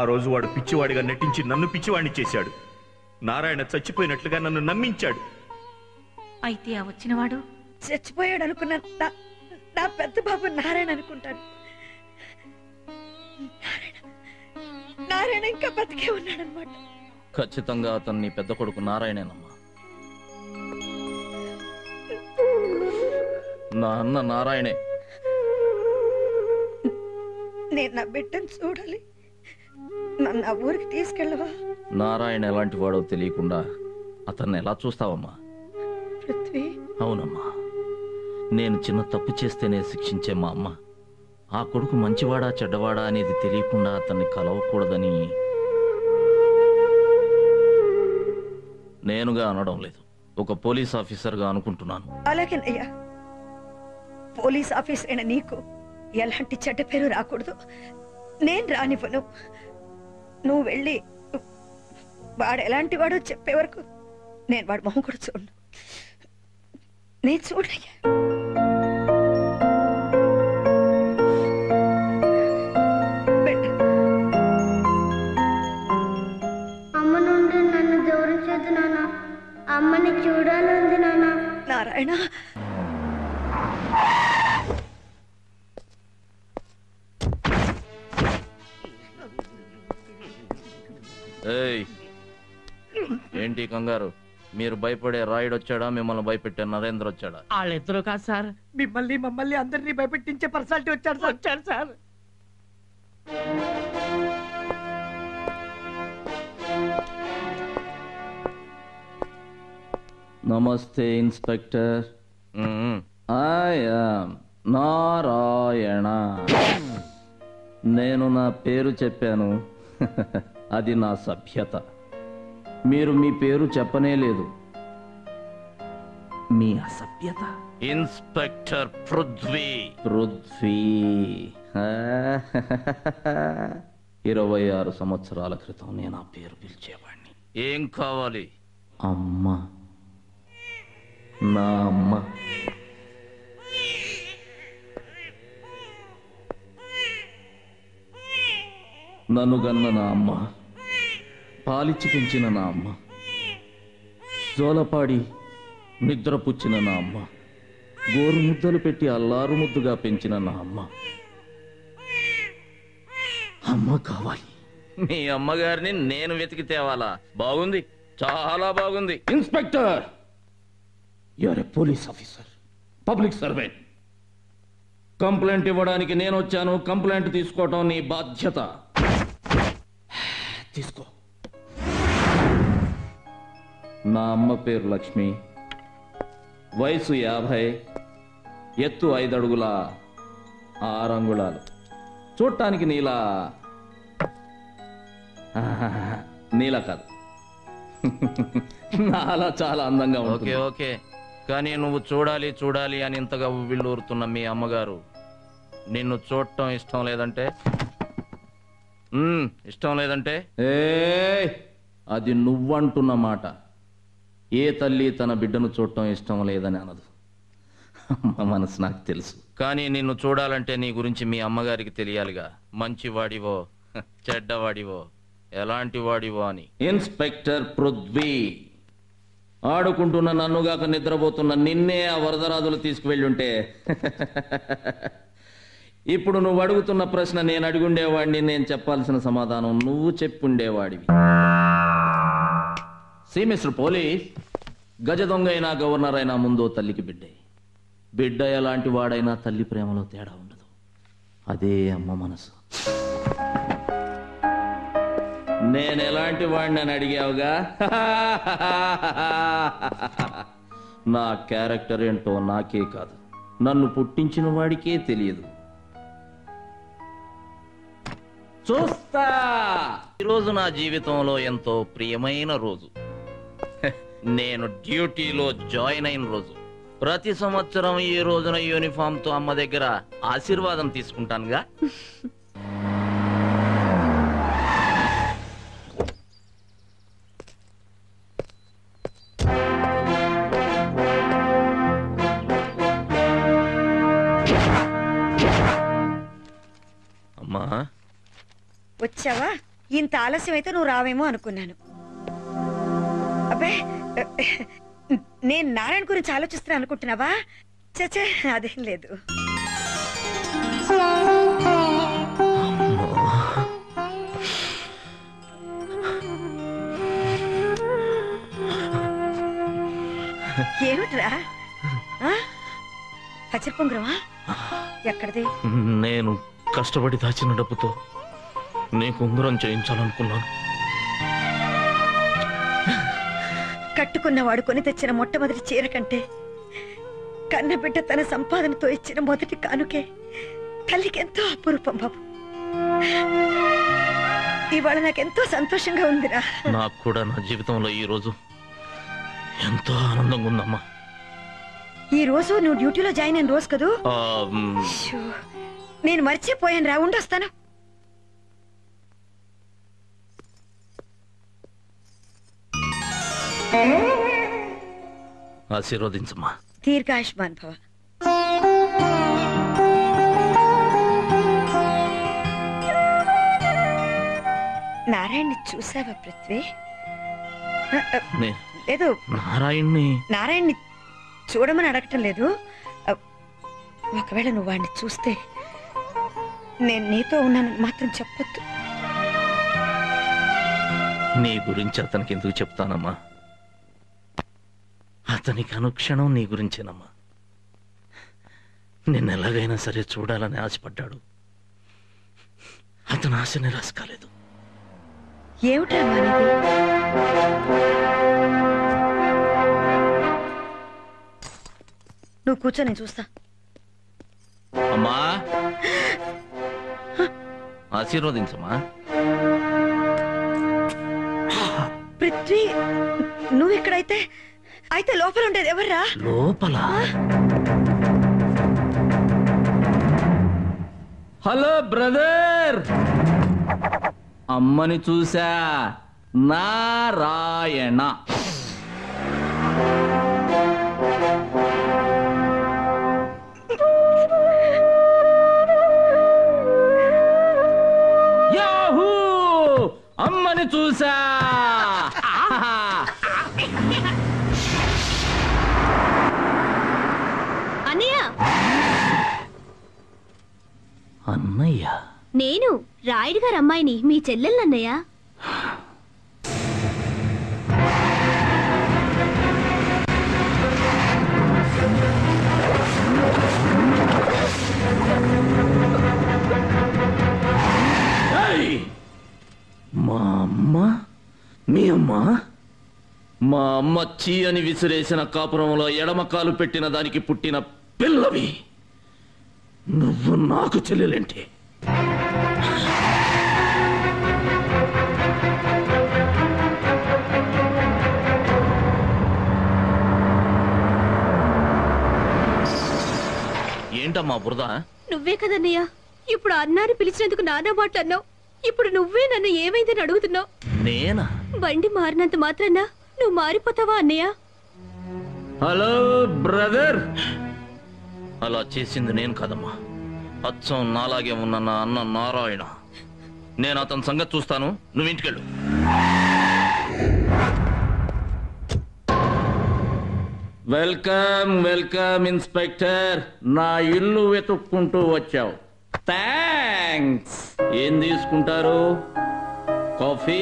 రోజు వాడు పిచ్చివాడిగా నటించి నన్ను పిచ్చివాడిని చేశాడు నారాయణ చచ్చిపోయినట్లుగా నన్ను నమ్మించాడు అయితే ఆ వచ్చినవాడు చచ్చిపోయాడు అనుకున్న నా నా పెద్ద బాబు నారాయణ అనుకుంటాను నారాయణ నారాయణ ఇంకా బతికే ఉన్నాడనమాట ఖచ్చితంగా అతను నీ పెద్ద కొడుకు నారాయణేనమ్మా నా అన్న నారాయణే నేను నా బిడ్డను చూడాలి నన్ను ఆ ఊరికి తీసుకెళ్ళవా నారాయణ ఎలాంటి వాడో తెలియకుండా అతన్ని ఎలా చూస్తావమ్మా పృథ్వీ అవునమ్మా నేను చిన్న తప్పు చేస్తేనే శిక్షించే మా అమ్మ ఆ కొడుకు మంచివాడా చెడ్డవాడా అనేది తెలియకుండా అతన్ని కలవకూడదని నేనుగా అనడం లేదు ఒక పోలీస్ ఆఫీసర్గా అనుకుంటున్నాను అలాగేనయ్యా పోలీస్ ఆఫీసర్ అయిన నీకు ఎలాంటి చెడ్డ పేరు రాకూడదు నేను రానివ్వను నువ్వు వెళ్ళి వాడు ఎలాంటి వాడో చెప్పే వరకు నేను వాడు మొహం కూడా చూడను నేను చూడయ్యా వెళ్ళు. అమ్మ నుండి నన్ను దూరం చేద్దు నాన్న అమ్మని చూడాలంది నాన్న నారాయణ ఏయ్ ఏంటి కంగారు మీరు భయపడే రాయుడు వచ్చాడా మిమ్మల్ని భయపెట్టే నరేంద్ర వచ్చాడా వాళ్ళిద్దరూ కాదు సార్ మిమ్మల్ని మమ్మల్ని అందరినీ భయపెట్టించే పర్సనాలిటీ వచ్చాడు సార్ వచ్చాడు సార్ నమస్తే ఇన్స్పెక్టర్ ఐ యామ్ నారాయణ నేను నా పేరు చెప్పాను అది నా సభ్యత మీరు మీ పేరు చెప్పనే లేదు మీ అసభ్యత ఇన్స్పెక్టర్ పృథ్వీ పృథ్వీ ఇరవై ఆరు సంవత్సరాల క్రితం నేను ఆ పేరు పిలిచేవాడిని ఏం కావాలి అమ్మ నా అమ్మ నన్ను గన్న నా అమ్మ పాలిచ్చి పెంచిన నా అమ్మ జోలపాడి నిద్రపుచ్చిన నా అమ్మ గోరు ముద్దలు పెట్టి అల్లారు ముద్దుగా పెంచిన నా అమ్మ అమ్మ కావాలి మీ అమ్మగారిని నేను వెతికి తేవాలా బాగుంది చాలా బాగుంది inspector you are a police officer public servant complaint ఇవ్వడానికి నేను వచ్చాను కంప్లైంట్ తీసుకోవటం నీ బాధ్యత తీసుకో నా అమ్మ పేరు లక్ష్మి వయసు యాభై ఎత్తు ఐదు అడుగుల ఆరు అంగుళాలు చూడటానికి నీలా నీలా కాదు నాలా చాలా అందంగా ఓకే ఓకే కానీ నువ్వు చూడాలి చూడాలి అని ఇంతగా ఉవ్విళ్ళూరుతున్న మీ అమ్మగారు నిన్ను చూడటం ఇష్టం లేదంటే మ్మ్, ఇష్టం లేదంటే ఏ అది నువ్వంటున్న మాట ఏ తల్లి తన బిడ్డను చూడటం ఇష్టం లేదని అనదు అమ్మ మనసు నాకు తెలుసు కానీ నిన్ను చూడాలంటే నీ గురించి మీ అమ్మగారికి తెలియాలిగా మంచివాడివో చెడ్డవాడివో ఎలాంటి వాడివో అని ఇన్స్పెక్టర్ పృథ్వీ ఆడుకుంటున్న నన్నుగాక నిద్రపోతున్న నిన్నే ఆ వరదరాజులు తీసుకువెళ్ళుంటే ఇప్పుడు నువ్వు అడుగుతున్న ప్రశ్న నేను అడుగుండేవాడిని నేను చెప్పాల్సిన సమాధానం నువ్వు చెప్పుండేవాడివి సి మిస్టర్ పోలీస్ గజ దొంగ అయినా గవర్నర్ అయినా ముందో తల్లికి బిడ్డే బిడ్డ ఎలాంటి వాడైనా తల్లి ప్రేమలో తేడా ఉండదు అదే అమ్మ మనసు నేను ఎలాంటి వాడిని అని అడిగావుగా నా క్యారెక్టర్ ఏంటో నాకే కాదు నన్ను పుట్టించిన వాడికే తెలియదు చూస్తా ఈరోజు నా జీవితంలో ఎంతో ప్రియమైన రోజు హె, నేను డ్యూటీలో జాయిన్ అయిన రోజు ప్రతి సంవత్సరం ఈ రోజున యూనిఫామ్ తో అమ్మ దగ్గర ఆశీర్వాదం తీసుకుంటానుగా అమ్మా వచ్చావా ఇంత ఆలస్యం అయితే నువ్వు రావేమో అనుకున్నాను అబ్బే నేను నారాయణ గురించి ఆలోచిస్తున్నా అనుకుంటున్నావా చచ్చే అదేం లేదు ఏమిట్రా ఆ? పచ్చడి పొంగురమా ఎక్కడిది నేను కష్టపడి దాచిన డబ్బుతో నీకు ఉంగరం చేయించాలనుకున్నాను కట్టుకున్నవాడు కొని తెచ్చిన మొట్టమొదటి చీర కంటే కన్నబిడ్డ తన సంపాదనతో ఇచ్చిన మొదటి కానుకే తల్లికి ఎంతో అపురూపం బాబు ఇవాళ నాకెంతో సంతోషంగా ఉందిరా నాకు కూడా నా జీవితంలో ఈ రోజు ఎంతో ఆనందంగా ఉందమ్మా ఈ రోజు నువ్వు డ్యూటీలో జాయిన్ అయిన రోజు కదూ ఆ, మ్, షూ. నేను మర్చిపోయాను రా ఉండొస్తాను ఆశీర్వదించమ్మా దీర్ఘాయుష్మాన్ భవ నారాయణ్ని చూసావా పృథ్వీ ఆ, ఆ, నే- లేదు నారాయణ్ణి నారాయణ్ని చూడమని అడగటం లేదు ఆ, ఒకవేళ నువ్వు వాడిని చూస్తే నేను నీతో ఉన్నానని మాత్రం చెప్పొద్దు నీ గురించి అతనికి ఎందుకు చెప్తానమ్మా అతనికి అనుక్షణం నీ గురించేనమ్మా నిన్ను ఎలాగైనా సరే చూడాలని ఆశపడ్డాడు అతని ఆశ నిరాశ కాలేదు ఏమిటా మనది నువ్వు కూర్చో నేను చూస్తా అమ్మా ఆశీర్వదించమ్మా పృథ్వీ నువ్వు ఇక్కడైతే అయితే లోపల ఉండేది ఎవర్రా లోపల హలో బ్రదర్ అమ్మని చూసా నారాయణ యాహూ అమ్మని చూసా అన్నయ్య అన్నయ్య నేను రాయుడు గారి అమ్మాయిని మీ చెల్లెలన్నయ్య ఏయ్! మా అమ్మ మీ అమ్మ మా అమ్మ చీ అని విసిరేసిన కాపురంలో ఎడమ కాలు పెట్టిన దానికి పుట్టిన పిల్లవి నువ్వు నాకు చెల్లెలేంటి ఏంటమ్మా బురద నువ్వే కదన్నయ్య ఇప్పుడు అన్నాని పిలిచినందుకు నానా మాట అన్నావు ఇప్పుడు నువ్వే నన్ను ఏమైందని అడుగుతున్నావు నేనా బండి మారినంత మాత్రాన నువ్వు మారిపోతావా అన్నయ్య హలో బ్రదర్ అలా చేసింది నేను కదమ్మా అచ్చం నాలాగే ఉన్న నా అన్న నారాయణ నేను అతని సంగతి చూస్తాను నువ్వు ఇంటికెళ్ళు వెల్కమ్ వెల్కమ్ ఇన్స్పెక్టర్ నా ఇల్లు వెతుక్కుంటూ వచ్చావు థ్యాంక్స్ ఏం తీసుకుంటారు కాఫీ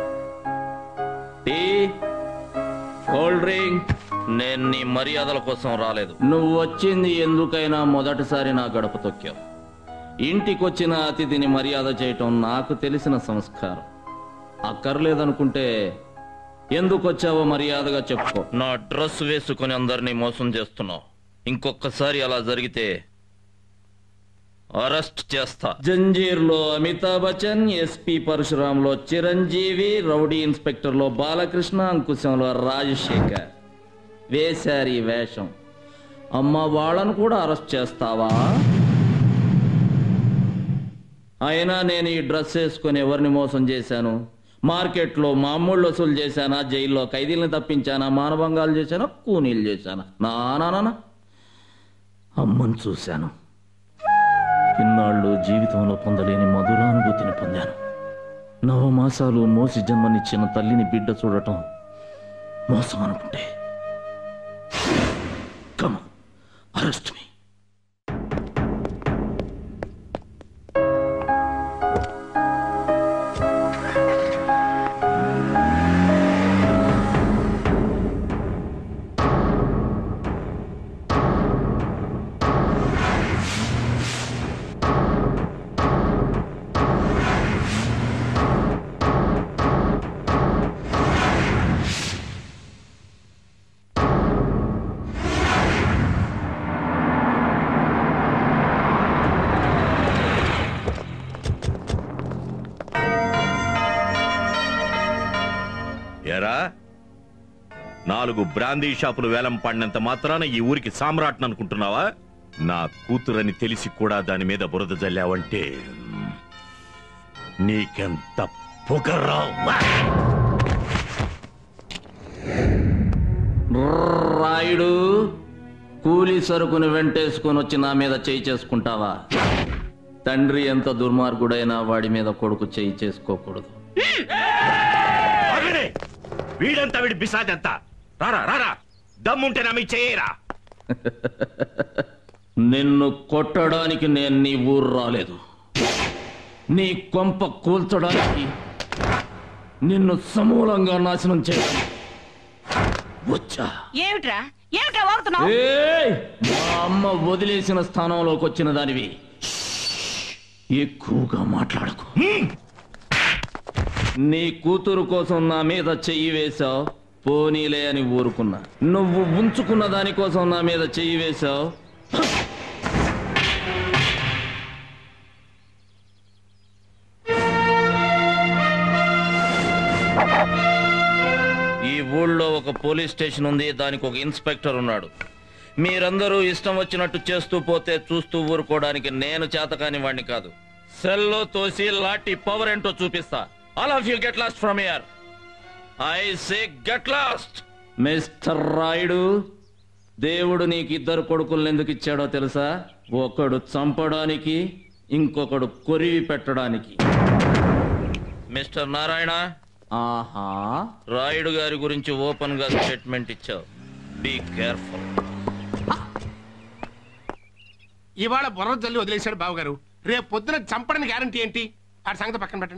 టీ కోల్డ్ డ్రింక్ నేను నీ మర్యాదల కోసం రాలేదు నువ్వు వచ్చింది ఎందుకైనా మొదటిసారి నా గడప తొక్కావు ఇంటికొచ్చిన అతిథిని మర్యాద చేయటం నాకు తెలిసిన సంస్కారం అక్కర్లేదనుకుంటే ఎందుకు వచ్చావో మర్యాదగా చెప్పుకో నా డ్రెస్ వేసుకొని అందరినీ మోసం చేస్తున్నావు ఇంకొకసారి అలా జరిగితే అరెస్ట్ చేస్తా జంజీర్లో అమితాబ్ బచ్చన్ ఎస్పీ పరశురాంలో చిరంజీవి రౌడీ ఇన్స్పెక్టర్లో బాలకృష్ణ అంకుశంలో రాజశేఖర్ వేశారు ఈ వేషం అమ్మ వాళ్ళను కూడా అరెస్ట్ చేస్తావా అయినా నేను ఈ డ్రెస్ వేసుకొని ఎవరిని మోసం చేశాను మార్కెట్లో మామూళ్ళు వసూలు చేశానా జైల్లో ఖైదీలను తప్పించానా మానభంగాలు చేశానా కూనీలు చేశానా నానా అమ్మని చూశాను ఇన్నాళ్ళు జీవితంలో పొందలేని మధురానుభూతిని పొందాను నవమాసాలు మోసి జన్మనిచ్చిన తల్లిని బిడ్డ చూడటం మోసం అనుకుంటే కమ అరెస్ట్ మీ ఎరా నాలుగు బ్రాందీ షాపులు వేలం పడినంత మాత్రాన ఈ ఊరికి సామ్రాట్ అనుకుంటున్నావా నా కూతురని తెలిసి కూడా దాని మీద బురద జల్లావంటే నీకెంత పొగరా రాయుడు కూలీ సరుకుని వెంటేసుకొని వచ్చి నా మీద చేయి చేసుకుంటావా తండ్రి ఎంత దుర్మార్గుడైనా వాడి మీద కొడుకు చేయి చేసుకోకూడదు ఆగండి! వీడంతా వీడి బిసాదంతా రారా రారా దమ్ముంటే నా మీ చేయరా నిన్ను కొట్టడానికి నేను నీ ఊరు రాలేదు నీ కొంప కూల్చడానికి నిన్ను సమూలంగా నాశనం చేయడానికి వచ్చా ఏమిట్రా ఏమిట్రా వాగుతున్నావు ఏయ్! మా అమ్మ వదిలేసిన స్థానంలోకి వచ్చిన దానివి ఎక్కువగా మాట్లాడకు నీ కూతురు కోసం నా మీద చెయ్యి వేశావు పోనీలే అని ఊరుకున్నా నువ్వు ఉంచుకున్న దానికోసం నా మీద చెయ్యి వేశావు ఈ ఊళ్ళో ఒక పోలీస్ స్టేషన్ ఉంది దానికి ఒక ఇన్స్పెక్టర్ ఉన్నాడు మీరందరూ ఇష్టం వచ్చినట్టు చేస్తూ పోతే చూస్తూ ఊరుకోవడానికి నేను చేతకాని వాడిని కాదు సెల్లో తోసి లాటి పవర్ ఏంటో చూపిస్తా all of you get lost from here I say get lost mister Rayudu దేవుడు నీకు ఇద్దరు కొడుకుల్ని ఎందుకు ఇచ్చాడో తెలుసా ఒకడు చంపడానికి ఇంకొకడు కొరివి పెట్టడానికి మిస్టర్ నారాయణ ఆహా రాయుడు గారి గురించి ఓపెన్ గా స్టేట్మెంట్ ఇచ్చావు బీ కేర్ఫుల్ ఇవాళ బుర్ర జల్లి వదిలేశాడు బావగారు రేపు పొద్దున చంపడానికి గ్యారంటీ ఏంటి ఆ సంగతి పక్కన పెట్టండి